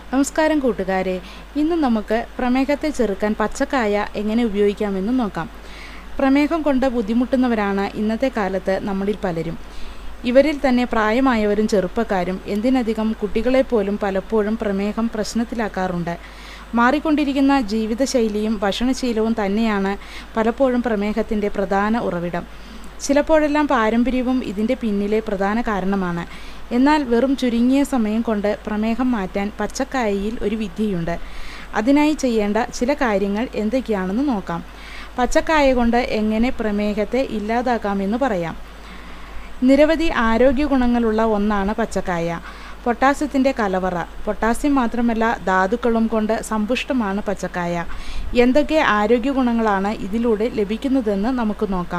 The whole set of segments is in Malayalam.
നമസ്കാരം കൂട്ടുകാരെ ഇന്ന് നമുക്ക് പ്രമേഹത്തെ ചെറുക്കാൻ പച്ചക്കായ എങ്ങനെ ഉപയോഗിക്കാമെന്ന് നോക്കാം പ്രമേഹം കൊണ്ട് ബുദ്ധിമുട്ടുന്നവരാണ് ഇന്നത്തെ കാലത്ത് നമ്മളിൽ പലരും ഇവരിൽ തന്നെ പ്രായമായവരും ചെറുപ്പക്കാരും എന്തിനധികം കുട്ടികളെപ്പോലും പലപ്പോഴും പ്രമേഹം പ്രശ്നത്തിലാക്കാറുണ്ട് മാറിക്കൊണ്ടിരിക്കുന്ന ജീവിതശൈലിയും ഭക്ഷണശീലവും തന്നെയാണ് പലപ്പോഴും പ്രമേഹത്തിൻ്റെ പ്രധാന ഉറവിടം ചിലപ്പോഴെല്ലാം പാരമ്പര്യവും ഇതിൻ്റെ പിന്നിലെ പ്രധാന കാരണമാണ് എന്നാൽ വെറും ചുരുങ്ങിയ സമയം കൊണ്ട് പ്രമേഹം മാറ്റാൻ പച്ചക്കായയിൽ ഒരു വിദ്യയുണ്ട് അതിനായി ചെയ്യേണ്ട ചില കാര്യങ്ങൾ എന്തൊക്കെയാണെന്ന് നോക്കാം പച്ചക്കായ കൊണ്ട് എങ്ങനെ പ്രമേഹത്തെ ഇല്ലാതാക്കാമെന്ന് പറയാം നിരവധി ആരോഗ്യ ഗുണങ്ങളുള്ള ഒന്നാണ് പച്ചക്കായ പൊട്ടാസ്യത്തിൻ്റെ കലവറ പൊട്ടാസ്യം മാത്രമല്ല ധാതുക്കളും കൊണ്ട് സമ്പുഷ്ടമാണ് പച്ചക്കായ എന്തൊക്കെ ആരോഗ്യ ഗുണങ്ങളാണ് ഇതിലൂടെ ലഭിക്കുന്നതെന്ന് നമുക്ക് നോക്കാം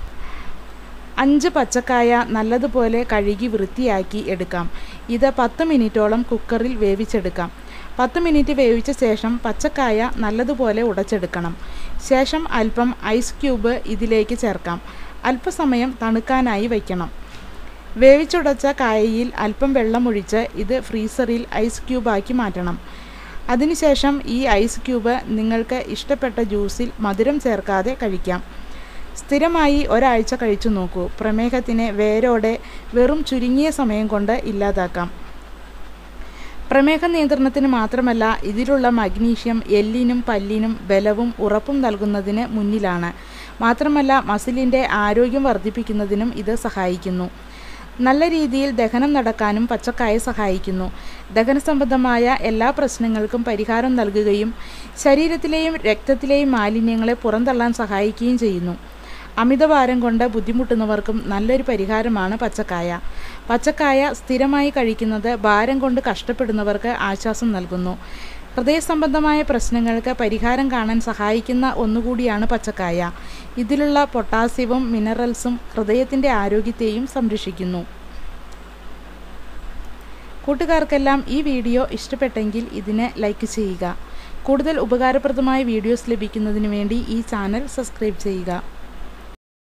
അഞ്ച് പച്ചക്കായ നല്ലതുപോലെ കഴുകി വൃത്തിയാക്കി എടുക്കാം ഇത് പത്ത് മിനിറ്റോളം കുക്കറിൽ വേവിച്ചെടുക്കാം പത്ത് മിനിറ്റ് വേവിച്ച ശേഷം പച്ചക്കായ നല്ലതുപോലെ ഉടച്ചെടുക്കണം ശേഷം അല്പം ഐസ് ക്യൂബ് ഇതിലേക്ക് ചേർക്കാം അല്പസമയം തണുക്കാനായി വയ്ക്കണം വേവിച്ചുടച്ച കായയിൽ അല്പം വെള്ളമൊഴിച്ച് ഇത് ഫ്രീസറിൽ ഐസ് ക്യൂബാക്കി മാറ്റണം അതിനുശേഷം ഈ ഐസ് ക്യൂബ് നിങ്ങൾക്ക് ഇഷ്ടപ്പെട്ട ജ്യൂസിൽ മധുരം ചേർക്കാതെ കഴിക്കാം സ്ഥിരമായി ഒരാഴ്ച കഴിച്ചു നോക്കൂ പ്രമേഹത്തിനെ വേരോടെ വെറും ചുരുങ്ങിയ സമയം കൊണ്ട് ഇല്ലാതാക്കാം പ്രമേഹ നിയന്ത്രണത്തിന് മാത്രമല്ല ഇതിലുള്ള മഗ്നീഷ്യം എല്ലിനും പല്ലിനും ബലവും ഉറപ്പും നൽകുന്നതിന് മുന്നിലാണ് മാത്രമല്ല മസിലിൻ്റെ ആരോഗ്യം വർദ്ധിപ്പിക്കുന്നതിനും ഇത് സഹായിക്കുന്നു നല്ല രീതിയിൽ ദഹനം നടക്കാനും പച്ചക്കായ സഹായിക്കുന്നു ദഹന സംബന്ധമായ എല്ലാ പ്രശ്നങ്ങൾക്കും പരിഹാരം നൽകുകയും ശരീരത്തിലെയും രക്തത്തിലെയും മാലിന്യങ്ങളെ പുറന്തള്ളാൻ സഹായിക്കുകയും ചെയ്യുന്നു അമിതഭാരം കൊണ്ട് ബുദ്ധിമുട്ടുന്നവർക്കും നല്ലൊരു പരിഹാരമാണ് പച്ചക്കായ പച്ചക്കായ സ്ഥിരമായി കഴിക്കുന്നത് ഭാരം കൊണ്ട് കഷ്ടപ്പെടുന്നവർക്ക് ആശ്വാസം നൽകുന്നു ഹൃദയ സംബന്ധമായ പ്രശ്നങ്ങൾക്ക് പരിഹാരം കാണാൻ സഹായിക്കുന്ന ഒന്നുകൂടിയാണ് പച്ചക്കായ ഇതിലുള്ള പൊട്ടാസ്യവും മിനറൽസും ഹൃദയത്തിൻ്റെ ആരോഗ്യത്തെയും സംരക്ഷിക്കുന്നു കൂട്ടുകാർക്കെല്ലാം ഈ വീഡിയോ ഇഷ്ടപ്പെട്ടെങ്കിൽ ഇതിന് ലൈക്ക് ചെയ്യുക കൂടുതൽ ഉപകാരപ്രദമായ വീഡിയോസ് ലഭിക്കുന്നതിന് വേണ്ടി ഈ ചാനൽ സബ്സ്ക്രൈബ് ചെയ്യുക